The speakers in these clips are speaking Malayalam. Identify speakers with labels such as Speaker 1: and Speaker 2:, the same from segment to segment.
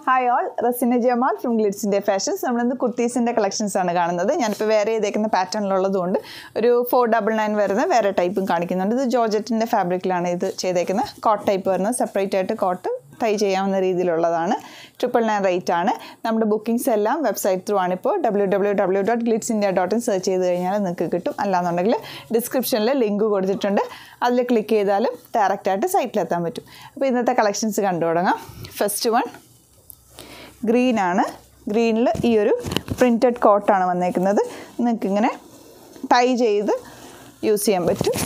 Speaker 1: hi all Rasina Jamal from ഗ്ലിറ്റ്സിൻ്റെ ഫാഷൻസ് നമ്മളിന്ന് കുർത്തീസിൻ്റെ കളക്ഷൻസ് ആണ് കാണുന്നത് ഞാനിപ്പോൾ വേറെ ചെയ്തേക്കുന്ന പാറ്റേണിലുള്ളതുകൊണ്ട് ഒരു ഫോർ ഡബിൾ നയൻ വരുന്ന വേറെ ടൈപ്പും കാണിക്കുന്നുണ്ട് ഇത് ജോർജറ്റിൻ്റെ ഫാബ്രിക്കിലാണ് ഇത് ചെയ്തേക്കുന്നത് കോട്ട് ടൈപ്പ് വരുന്നത് സെപ്പറേറ്റ് ആയിട്ട് കോട്ട് ടൈ ചെയ്യാവുന്ന രീതിയിലുള്ളതാണ് ട്രിപ്പിൾ നയൻ റേറ്റ് ആണ് നമ്മുടെ ബുക്കിംഗ്സ് എല്ലാം വെബ്സൈറ്റ് ത്രൂ ആണിപ്പോൾ W W W dot Glitz India dot in search ചെയ്ത് കഴിഞ്ഞാൽ നിങ്ങൾക്ക് കിട്ടും അല്ലാന്നുണ്ടെങ്കിൽ ഡിസ്ക്രിപ്ഷനിൽ ലിങ്ക് കൊടുത്തിട്ടുണ്ട് അതിൽ ക്ലിക്ക് ചെയ്താലും ഡയറക്റ്റായിട്ട് സൈറ്റിലെത്താൻ പറ്റും അപ്പോൾ ഇന്നത്തെ കളക്ഷൻസ് കണ്ടു തുടങ്ങാം ഫസ്റ്റ് വൺ ഗ്രീനാണ് ഗ്രീനിൽ ഈ ഒരു പ്രിൻറ്റഡ് കോട്ടാണ് വന്നേക്കുന്നത് നിങ്ങൾക്കിങ്ങനെ ടൈ ചെയ്ത് യൂസ് ചെയ്യാൻ പറ്റും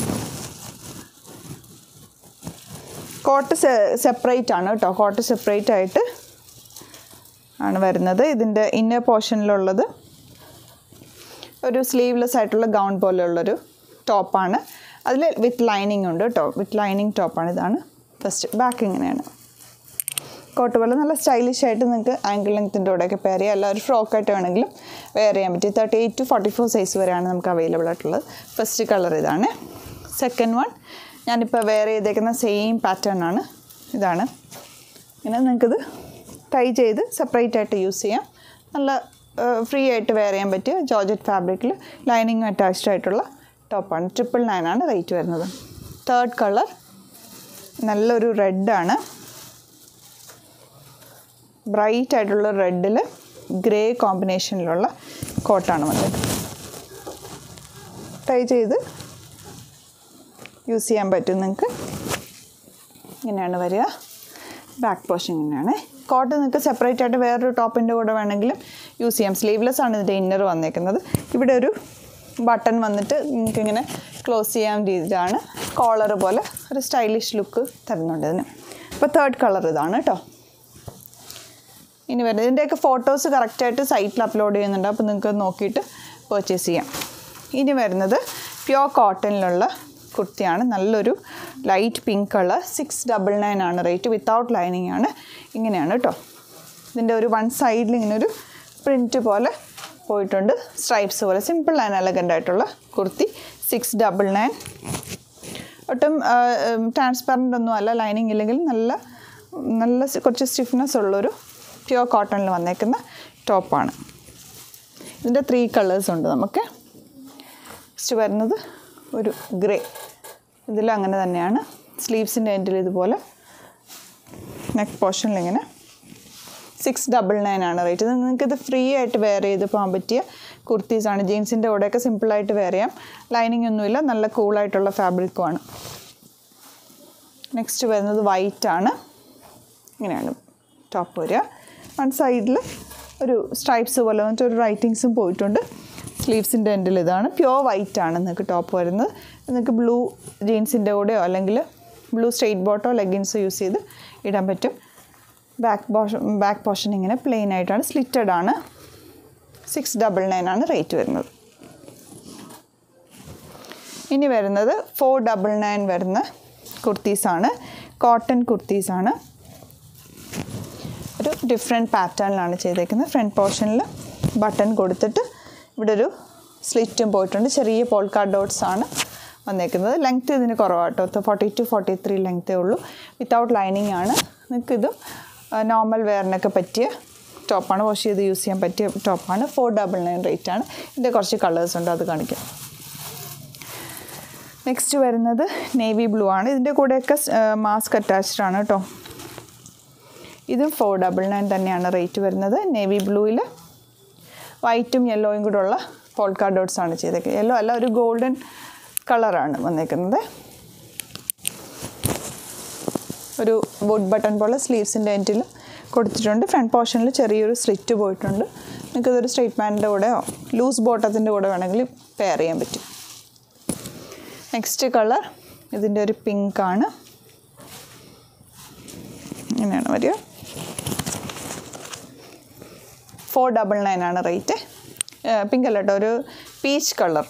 Speaker 1: കോട്ട് സെപ്പറേറ്റ് ആണ് കേട്ടോ കോട്ട് സെപ്പറേറ്റ് ആയിട്ട് ആണ് വരുന്നത് ഇതിൻ്റെ ഇന്നർ പോർഷനിലുള്ളത് ഒരു സ്ലീവ്ലെസ് ആയിട്ടുള്ള ഗൗൺ പോലെയുള്ളൊരു ടോപ്പാണ് അതിൽ വിത്ത് ലൈനിങ് ഉണ്ട് കേട്ടോ വിത്ത് ലൈനിങ് ടോപ്പാണ് ഇതാണ് ഫസ്റ്റ് ബാക്ക് ഇങ്ങനെയാണ് കോട്ട് പോലെ നല്ല സ്റ്റൈലിഷ് ആയിട്ട് നിങ്ങൾക്ക് ആങ്കിൾ ലെങ്ത്തിൻ്റെ കൂടെയൊക്കെ പെയർ ചെയ്യാം അല്ല ഒരു ഫ്രോക്കായിട്ട് വേണമെങ്കിലും വെയർ ചെയ്യാൻ പറ്റും thirty eight to forty four size വരെയാണ് നമുക്ക് അവൈലബിൾ ആയിട്ടുള്ളത് ഫസ്റ്റ് കളർ ഇതാണ് സെക്കൻഡ് വൺ ഞാനിപ്പോൾ വെയർ ചെയ്തേക്കുന്ന സെയിം പാറ്റേൺ ആണ് ഇതാണ് ഇങ്ങനെ നിങ്ങൾക്കിത് ടൈ ചെയ്ത് സെപ്പറേറ്റ് ആയിട്ട് യൂസ് ചെയ്യാം നല്ല ഫ്രീ ആയിട്ട് വെയർ ചെയ്യാൻ പറ്റിയ ജോർജറ്റ് ഫാബ്രിക്കിൽ ലൈനിങ് അറ്റാച്ച്ഡ് ആയിട്ടുള്ള ടോപ്പാണ് ട്രിപ്പിൾ നയൻ ആണ് റേറ്റ് വരുന്നത് തേർഡ് കളർ നല്ലൊരു റെഡാണ് ബ്രൈറ്റ് ആയിട്ടുള്ള റെഡിൽ ഗ്രേ കോമ്പിനേഷനിലുള്ള കോട്ടാണ് വന്നത് ട്രൈ ചെയ്ത് യൂസ് ചെയ്യാൻ പറ്റും നിങ്ങൾക്ക് ഇങ്ങനെയാണ് വരിക ബാക്ക് പോർഷൻ ഇങ്ങനെയാണ് കോട്ട് നിങ്ങൾക്ക് സെപ്പറേറ്റ് ആയിട്ട് വേറൊരു ടോപ്പിൻ്റെ കൂടെ വേണമെങ്കിലും യൂസ് ചെയ്യാം സ്ലീവ്ലെസ് ആണ് ഇതിൻ്റെ ഇന്നർ വന്നേക്കുന്നത് ഇവിടെ ഒരു ബട്ടൺ വന്നിട്ട് നിങ്ങൾക്ക് ഇങ്ങനെ ക്ലോസ് ചെയ്യാൻ രീതിയിലാണ് കോളർ പോലെ ഒരു സ്റ്റൈലിഷ് ലുക്ക് തരുന്നുണ്ട് ഇതിന് അപ്പോൾ തേർഡ് കളർ ഇതാണ് കേട്ടോ ഇനി വരുന്നത് ഇതിൻ്റെയൊക്കെ ഫോട്ടോസ് കറക്റ്റായിട്ട് സൈറ്റിൽ അപ്ലോഡ് ചെയ്യുന്നുണ്ട് അപ്പോൾ നിങ്ങൾക്ക് നോക്കിയിട്ട് പർച്ചേസ് ചെയ്യാം ഇനി വരുന്നത് പ്യോർ കോട്ടണിലുള്ള കുർത്തിയാണ് നല്ലൊരു light pink colour six double nine ആണ് റേറ്റ് വിത്തൗട്ട് ലൈനിങ് ആണ് ഇങ്ങനെയാണ് കേട്ടോ ഇതിൻ്റെ ഒരു വൺ സൈഡിൽ ഇങ്ങനെ ഒരു പ്രിൻറ്റ് പോലെ പോയിട്ടുണ്ട് സ്ട്രൈപ്സ് പോലെ സിമ്പിൾ ആൻഡ് എലഗൻ്റ് ആയിട്ടുള്ള കുർത്തി സിക്സ് ഡബിൾ നയൻ ഒട്ടും ട്രാൻസ്പെറൻ്റ് ഒന്നും അല്ല ലൈനിങ് ഇല്ലെങ്കിൽ നല്ല നല്ല കുറച്ച് സ്റ്റിഫ്നെസ് ഉള്ളൊരു പ്യുവർ കോട്ടണിൽ വന്നേക്കുന്ന ടോപ്പാണ് ഇതിൻ്റെ ത്രീ കളേഴ്സ് ഉണ്ട് നമുക്ക് നെക്സ്റ്റ് വരുന്നത് ഒരു ഗ്രേ ഇതിലും അങ്ങനെ തന്നെയാണ് സ്ലീവ്സിൻ്റെ എൻഡിൽ ഇതുപോലെ നെക്ക് പോർഷനിൽ ഇങ്ങനെ സിക്സ് ഡബിൾ നയൻ ആണ് റേറ്റ് നിങ്ങൾക്കിത് ഫ്രീ ആയിട്ട് വെയർ ചെയ്ത് പോകാൻ പറ്റിയ കുർത്തീസാണ് ജീൻസിൻ്റെ കൂടെയൊക്കെ സിമ്പിളായിട്ട് വെയർ ചെയ്യാം ലൈനിങ് ഒന്നുമില്ല നല്ല കൂളായിട്ടുള്ള ഫാബ്രിക്കുമാണ് നെക്സ്റ്റ് വരുന്നത് വൈറ്റ് ആണ് ഇങ്ങനെയാണ് ടോപ്പ് വരിക വൺ സൈഡിൽ ഒരു സ്ട്രൈപ്സ് പോലെ വന്നിട്ട് ഒരു റൈറ്റിങ്സും പോയിട്ടുണ്ട് സ്ലീവ്സിൻ്റെ എൻഡിൽ ഇതാണ് പ്യുവർ വൈറ്റ് ആണ് നിങ്ങൾക്ക് ടോപ്പ് വരുന്നത് നിങ്ങൾക്ക് ബ്ലൂ ജീൻസിൻ്റെ കൂടെയോ അല്ലെങ്കിൽ ബ്ലൂ സ്ട്രെയിറ്റ് ബോട്ടോ ലെഗിൻസോ യൂസ് ചെയ്ത് ഇടാൻ പറ്റും ബാക്ക് പോർഷൻ ബാക്ക് പോർഷൻ ഇങ്ങനെ പ്ലെയിൻ ആയിട്ടാണ് സ്ലിറ്റഡ് ആണ് സിക്സ് ഡബിൾ നയൻ ആണ് റേറ്റ് വരുന്നത് ഇനി വരുന്നത് ഫോർ ഡബിൾ നയൻ വരുന്ന കുർത്തീസാണ് കോട്ടൺ കുർത്തീസാണ് ഒരു ഡിഫറെൻറ്റ് പാറ്റേണിലാണ് ചെയ്തേക്കുന്നത് ഫ്രണ്ട് പോർഷനിൽ ബട്ടൺ കൊടുത്തിട്ട് ഇവിടെ ഒരു സ്ലിറ്റും പോയിട്ടുണ്ട് ചെറിയ പോൾക്കാ ഡോട്ട്സ് ആണ് വന്നേക്കുന്നത് ലെങ്ത്ത് ഇതിന് കുറവാട്ടോ ഫോർട്ടി ടു ഫോർട്ടി ത്രീ ലെങ്ത്തേ ഉള്ളൂ വിത്തൗട്ട് ലൈനിങ് ആണ് നിങ്ങൾക്കിതും നോർമൽ വെയറിനൊക്കെ പറ്റിയ ടോപ്പാണ് വാഷ് ചെയ്ത് യൂസ് ചെയ്യാൻ പറ്റിയ ടോപ്പാണ് ഫോർ ഡബിൾ നയൻ റേറ്റ് ആണ് ഇതിൻ്റെ കുറച്ച് കളേഴ്സ് ഉണ്ട് അത് കാണിക്കാം നെക്സ്റ്റ് വരുന്നത് നേവി ബ്ലൂ ആണ് ഇതിൻ്റെ കൂടെയൊക്കെ മാസ്ക് അറ്റാച്ച്ഡ് ആണ് കേട്ടോ ഇതും ഫോർ ഡബിൾ നയൻ തന്നെയാണ് റേറ്റ് വരുന്നത് നേവി ബ്ലൂവിൽ വൈറ്റും യെല്ലോയും കൂടെ ഉള്ള പോൾക്കാ ഡോട്ട്സ് ആണ് ചെയ്തേക്കുന്നത് യെല്ലോ അല്ല ഒരു ഗോൾഡൻ കളറാണ് വന്നേക്കുന്നത് ഒരു വുഡ് ബട്ടൺ പോലെ സ്ലീവ്സിൻ്റെ എൻഡിൽ കൊടുത്തിട്ടുണ്ട് ഫ്രണ്ട് പോർഷനിൽ ചെറിയൊരു സ്ലിറ്റ് പോയിട്ടുണ്ട് നിങ്ങൾക്കിതൊരു സ്ട്രെയിറ്റ് പാൻറ്റിൻ്റെ കൂടെയോ ലൂസ് ബോട്ടത്തിൻ്റെ കൂടെ വേണമെങ്കിൽ പെയർ ചെയ്യാൻ പറ്റും നെക്സ്റ്റ് കളർ ഇതിൻ്റെ ഒരു പിങ്ക് ആണ് ഇങ്ങനെയാണ് വരിക ഫോർ ഡബിൾ നയൻ ആണ് റേറ്റ് പിങ്ക് അല്ല കേട്ടോ ഒരു പീച്ച് കളർ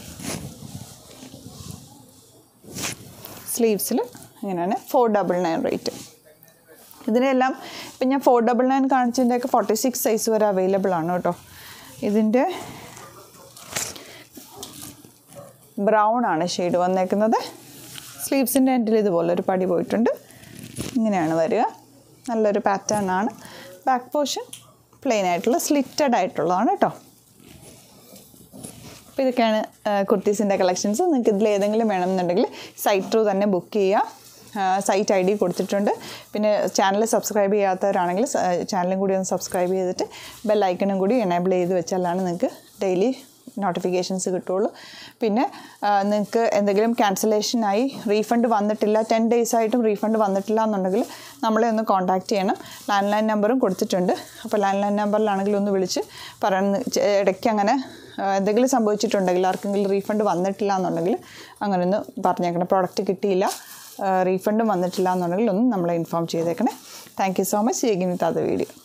Speaker 1: സ്ലീവ്സിൽ ഇങ്ങനെയാണ് ഫോർ ഡബിൾ നയൻ റേറ്റ് ഇതിനെല്ലാം ഇപ്പം ഞാൻ ഫോർ ഡബിൾ നയൻ കാണിച്ചതിൻ്റെയൊക്കെ ഫോർട്ടി സിക്സ് സൈസ് വരെ അവൈലബിൾ ആണ് കേട്ടോ ഇതിൻ്റെ ബ്രൗൺ ആണ് ഷെയ്ഡ് വന്നേക്കുന്നത് സ്ലീവ്സിൻ്റെ എൻഡിൽ ഇതുപോലെ ഒരു പടി പോയിട്ടുണ്ട് ഇങ്ങനെയാണ് വരിക നല്ലൊരു പാറ്റേൺ ആണ് ബാക്ക് പോർഷൻ പ്ലെയിൻ ആയിട്ടുള്ള സ്ലിറ്റഡ് ആയിട്ടുള്ളതാണ് കേട്ടോ അപ്പോൾ ഇതൊക്കെയാണ് കുർത്തീസിൻ്റെ കളക്ഷൻസ് നിങ്ങൾക്ക് ഇതിൽ ഏതെങ്കിലും വേണമെന്നുണ്ടെങ്കിൽ സൈറ്റ് ത്രൂ തന്നെ ബുക്ക് ചെയ്യുക സൈറ്റ് ഐ ഡി കൊടുത്തിട്ടുണ്ട് പിന്നെ ചാനൽ സബ്സ്ക്രൈബ് ചെയ്യാത്തവരാണെങ്കിൽ ചാനലും കൂടി ഒന്ന് സബ്സ്ക്രൈബ് ചെയ്തിട്ട് ബെൽ ഐക്കണും കൂടി എനേബിൾ ചെയ്ത് വെച്ചാലാണ് നിങ്ങൾക്ക് ഡെയിലി നോട്ടിഫിക്കേഷൻസ് കിട്ടുള്ളൂ പിന്നെ നിങ്ങൾക്ക് എന്തെങ്കിലും ക്യാൻസലേഷനായി റീഫണ്ട് വന്നിട്ടില്ല ടെൻ ഡേയ്സ് ആയിട്ടും റീഫണ്ട് വന്നിട്ടില്ല എന്നുണ്ടെങ്കിൽ നമ്മളെ ഒന്ന് കോൺടാക്റ്റ് ചെയ്യണം ലാൻഡ് ലൈൻ നമ്പറും കൊടുത്തിട്ടുണ്ട് അപ്പോൾ ലാൻഡ് ലൈൻ നമ്പറിലാണെങ്കിൽ ഒന്ന് വിളിച്ച് പറയുന്ന ചെ- ഇടയ്ക്ക് അങ്ങനെ ആ, എന്തെങ്കിലും സംഭവിച്ചിട്ടുണ്ടെങ്കിൽ ആർക്കെങ്കിലും റീഫണ്ട് വന്നിട്ടില്ല എന്നുണ്ടെങ്കിൽ അങ്ങനെ ഒന്ന് പറഞ്ഞേക്കണം പ്രോഡക്റ്റ് കിട്ടിയില്ല റീഫണ്ടും വന്നിട്ടില്ല എന്നുണ്ടെങ്കിൽ ഒന്ന് നമ്മളെ ഇൻഫോം ചെയ്തേക്കണേ താങ്ക് യു സോ മച്ച് ചെയ്യുന്ന വീഡിയോ